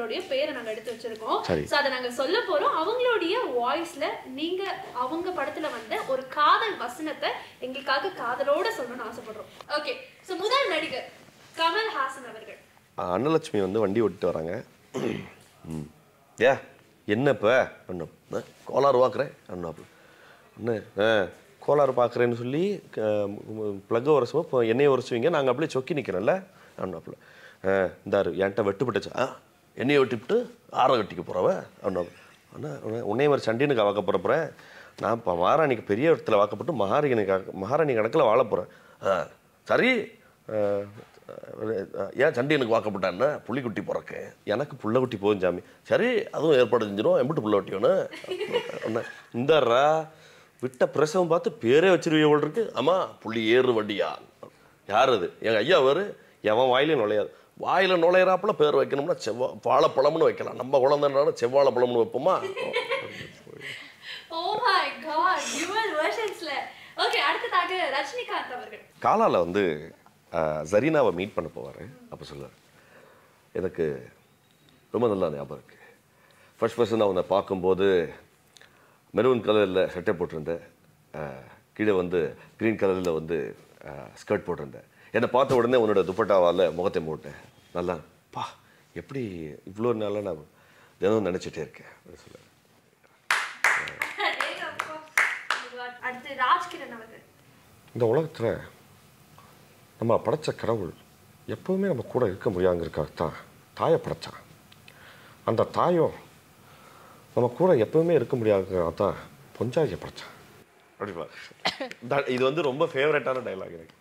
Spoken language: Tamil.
அவங்களுடைய பேரை நாங்க எடுத்து வச்சிருக்கோம் சரி. சோ அதை நாங்க சொல்ல போறோம் அவங்களுடைய வாய்ஸ்ல நீங்க அவங்க படத்துல வந்த ஒரு காதல் வசனத்தை எங்களுக்காக காதலோட சொல்லணும்னு ஆசைப்படுறோம் ஓகே சோ முதல் நடிகர் கமல் ஹாசன் அவர்கள் அன்னலட்சுமி வந்து வண்டி ஓட்டிட்டு வராங்க ம் ஏ என்ன இப்போ அண்ணன் கோளாறு பார்க்குறேன் அண்ணாப்பு என்ன ஆ கோளாறு பார்க்குறேன்னு சொல்லி ப்ளக்கை உரசுவோம் இப்போ எண்ணெயை உரசுவீங்க நாங்கள் அப்படியே சொக்கி நிற்கிறோம்ல அண்ணாப்புல ஆ இந்தாரு என்கிட்ட வெட்டுப்பட்டுச்சு ஆ எண்ணெயை வெட்டிவிட்டு ஆற கட்டிக்க போகிறவ அண்ணா அண்ணா உன்னைய மாதிரி சண்டினுக்கு வாக்க போகிறப்பறேன் நான் இப்போ மகாராணிக்கு பெரிய இடத்துல வாக்கப்பட்டு மகாராணி மகாராணி கணக்கில் வாழ போகிறேன் ஆ சரி ஆ, ஏன் சண்டையனுக்கு வாக்கப்பட்டான்னா புள்ளிக்குட்டி பிறக்க எனக்கு புள்ளக்குட்டி போகும் சாமி சரி அதுவும் ஏற்பாடு செஞ்சிடும் எம்பிட்டு புள்ள குட்டி வேணும் இந்தாரா விட்ட பிரசவம் பார்த்து பேரே வச்சிருவீங்க போல் இருக்கு ஆமா புள்ளி ஏறு வண்டியா யார் அது எங்க ஐயா வேறு எவன் வாயிலையும் நுழையாது வாயில நுழையிறாப்புல பேர் வைக்கணும்னா செவ்வா வாழைப்பழம்னு வைக்கலாம் நம்ம குழந்தைனால செவ்வாழைப்பழம்னு வைப்போமா ஓ மை காட் யுவல் வெர்ஷன்ஸ்ல ஓகே அடுத்ததாக ரஜினிகாந்த் அவர்கள் காலால வந்து அஹ், ஜரீனாவை மீட் பண்ண போவார் அப்போ சொல்லுவார் எனக்கு ரொம்ப நல்லா ஞாபகம் இருக்கு ஃபர்ஸ்ட் ஃபர்ஸ்ட் நான் உன்னை பார்க்கும்போது மெரூன் கலரில் சட்டை போட்டிருந்தேன் அஹ், கீழே வந்து க்ரீன் கலரில் வந்து ஸ்கர்ட் போட்டிருந்தேன் என்னை பார்த்த உடனே உன்னோட துப்பட்டாவால் முகத்தை மூட்டேன் நல்லா பா எப்படி இவ்வளோ நாளாக நான் தினம் நினச்சிட்டே இருக்கேன் அப்படின்னு சொல்லுவார் அடேங்கப்பா. அடுத்து ராஜ்கிரண் அவர்கள் இந்த உலகத்தில் நம்ம படைச்ச கடவுள் எப்பவுமே நம்ம கூட இருக்க முடியாங்கிறதுக்காகத்தான் தாயை படைச்சான் அந்த தாயும் நம்ம கூட எப்பவுமே இருக்க முடியாதுங்கிறதான் பொஞ்சாதியை படைச்சான் அப்படிப்பா இது வந்து ரொம்ப ஃபேவரட்டான டைலாக் எனக்கு